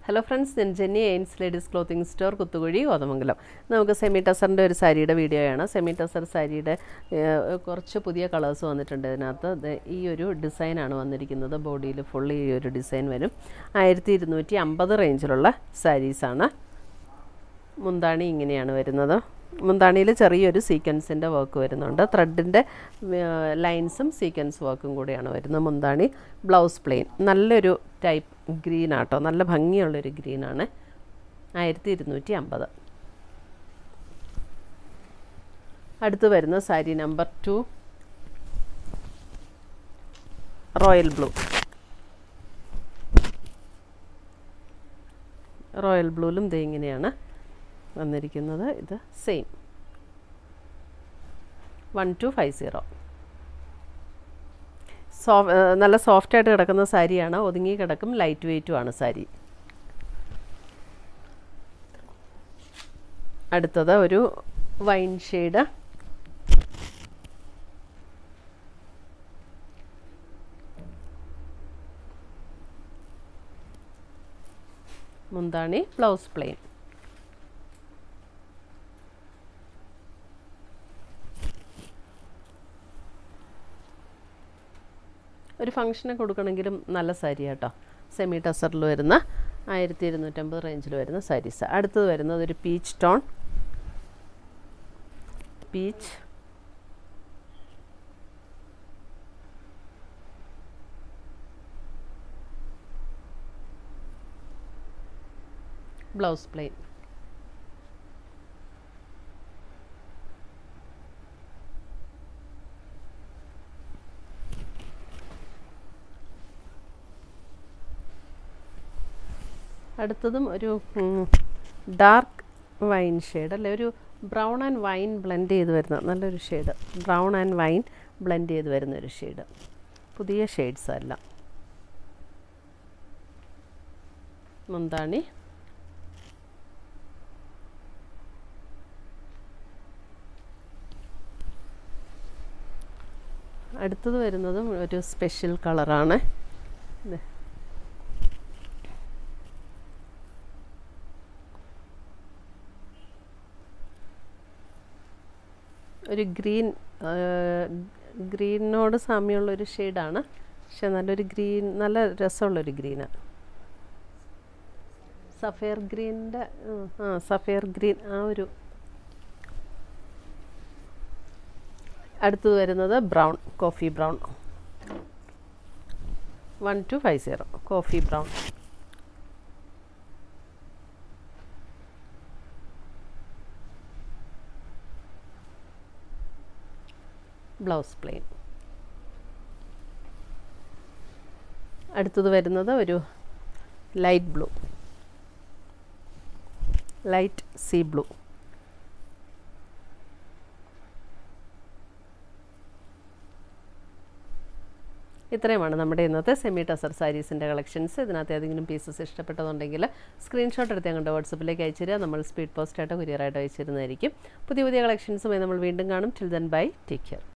hello friends ഞാൻ Jenny Ains ladies clothing store Kuthukuzhy Kothamangalam നമുക്ക് semi ടസറിൻ്റെ ഒരു സാരിയുടെ വീഡിയോയാണ് സെമി ടസർ സാരിയുടെ ഏഹ്, കുറച്ച് പുതിയ കളേഴ്സ് വന്നിട്ടുണ്ട് ഇതിനകത്ത് ദേ ഈ ഒരു ഡിസൈനാണ് വന്നിരിക്കുന്നത് ബോഡിയിൽ ഫുള്ളി ഈ ഒരു ഡിസൈൻ വരും ആയിരത്തി ഇരുന്നൂറ്റി അമ്പത് റേഞ്ചിലുള്ള സാരീസാണ് മുന്താണി ഇങ്ങനെയാണ് വരുന്നത് മുന്താണിയിൽ ചെറിയൊരു സീക്വൻസിൻ്റെ വർക്ക് വരുന്നുണ്ട് ത്രെഡിൻ്റെ ലൈൻസും സീക്വൻസ് വർക്കും കൂടിയാണ് വരുന്നത് മുന്താണി ബ്ലൗസ് പ്ലെയിൻ നല്ലൊരു ടൈപ്പ് ഗ്രീൻ ആട്ടോ നല്ല ഭംഗിയുള്ളൊരു ഗ്രീനാണ് ആയിരത്തി ഇരുന്നൂറ്റി അമ്പത് അടുത്ത് വരുന്ന sari number two royal blue royal ബ്ലൂലും ദേ ഇങ്ങനെയാണ് വന്നിരിക്കുന്നത് ഇത് same one two five zero so നല്ല സോഫ്റ്റ് ആയിട്ട് കിടക്കുന്ന സാരിയാണ് ഒതുങ്ങി കിടക്കും ലൈറ്റ് വെയ്റ്റും ആണ് സാരി അടുത്തത് ഒരു വൈൻ ഷെയ്ഡ് മുന്താണി ബ്ലൗസ് പ്ലെയിൻ ഒരു ഫംഗ്ഷന് കൊടുക്കണമെങ്കിലും നല്ല സാരി കേട്ടോ സെമി ടസറിൽ വരുന്ന ആയിരത്തി ഇരുന്നൂറ്റമ്പത് റേഞ്ചിൽ വരുന്ന സാരീസ് അടുത്തത് വരുന്നത് ഒരു peach tone peach blouse plain അടുത്തതും ഒരു ഡാർക്ക് വൈൻ ഷെയ്ഡ് അല്ലേ ഒരു ബ്രൗൺ ആൻഡ് വൈൻ ബ്ലെൻഡ് ചെയ്ത് വരുന്ന നല്ലൊരു shade brown and wine blend ചെയ്ത് വരുന്ന ഒരു ഷെയ്ഡ് പുതിയ ഷെയ്ഡ്സ് അല്ല മുന്താണി അടുത്തത് വരുന്നതും ഒരു സ്പെഷ്യൽ കളറാണ് ഇത് ഒരു ഗ്രീൻ ഗ്രീനോട് സാമ്യമുള്ളൊരു ഷെയ്ഡാണ് പക്ഷെ നല്ലൊരു ഗ്രീൻ നല്ല രസമുള്ളൊരു ഗ്രീനാണ് സഫയർ ഗ്രീനിൻ്റെ ആ സഫയർ ഗ്രീൻ ആ ഒരു അടുത്തത് വരുന്നത് brown coffee brown one two five zero coffee brown blouse plain അടുത്തത് വരുന്നത് ഒരു light blue light sea blue ഇത്രയുമാണ് നമ്മുടെ ഇന്നത്തെ സെമി ടസർ സാരീസിൻ്റെ കളക്ഷൻസ് ഇതിനകത്ത് ഏതെങ്കിലും പീസസ് ഇഷ്ടപ്പെട്ടതുണ്ടെങ്കിൽ സ്ക്രീൻഷോട്ട് എടുത്ത് ഞങ്ങളുടെ വാട്സപ്പിലേക്ക് അയച്ചുതരിക നമ്മൾ സ്പീഡ് പോസ്റ്റായിട്ടോ കൊറിയറായിട്ടോ അയച്ചിരുന്നതായിരിക്കും പുതിയ പുതിയ കളക്ഷൻസുമായി നമ്മൾ വീണ്ടും കാണും till then bye take care